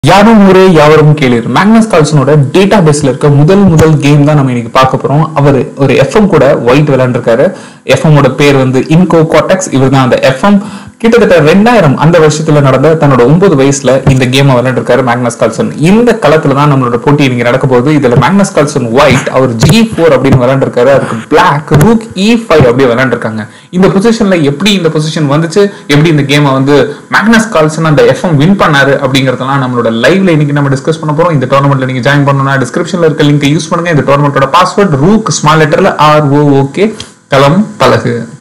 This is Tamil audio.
யாரும் ஊரே யாவரும் கேளீர் மேக்னஸ் கால்சனோட டேட்டா பேஸ்ல இருக்க முதல் முதல் கேம் தான் நம்ம இன்னைக்கு பார்க்க போறோம் அவர் ஒரு எஃப்எம் கூட ஒயிட் விளையாண்டுருக்காரு எஃப்எம் ஓட பேர் வந்து இன்கோ காட்டெக்ஸ் இவர் தான் அந்த எஃப்எம் கிட்டத்தட்ட ரெண்டாயிரம் அந்த வருஷத்துல நடந்த தன்னோட ஒன்பது வயசுல இந்த கேம் விளையாண்டுருக்காரு மேக்னஸ் கால்சன் இந்த களத்துல தான் நம்மளோட போட்டி இன்னைக்கு நடக்க போகுது இதுல மேக்னஸ் கால்சன் ஒயிட் அவர் ஜி ஃபோர் அப்படின்னு விளையாண்டுருக்காரு அதுக்கு பிளாக் ரூக் இ ஃபைவ் அப்படி விளையாண்டுருக்காங்க இந்த பொசிஷன்ல எப்படி இந்த பொசிஷன் வந்துச்சு எப்படி இந்த கேமை வந்து மேக்னஸ் கால்சன் அந்த எஃப்எம் வின் பண்ணாரு அப்படிங்கறதெல்லாம் நம்மளோட லைவ்ல இன்னைக்கு நம்ம டிஸ்கஸ் பண்ண போறோம் இந்த டோர்னமெண்ட்ல நீங்க ஜாயின் பண்ணணும்னா டிஸ்கிரிப்ஷன்ல இருக்க லிங்க் யூஸ் பண்ணுங்க இந்த டோர்னமெண்டோட பாஸ்வேர்ட் ரூக் ஸ்மால் லெட்டர்ல ஆர் ஓ ஓகே களம் பலகு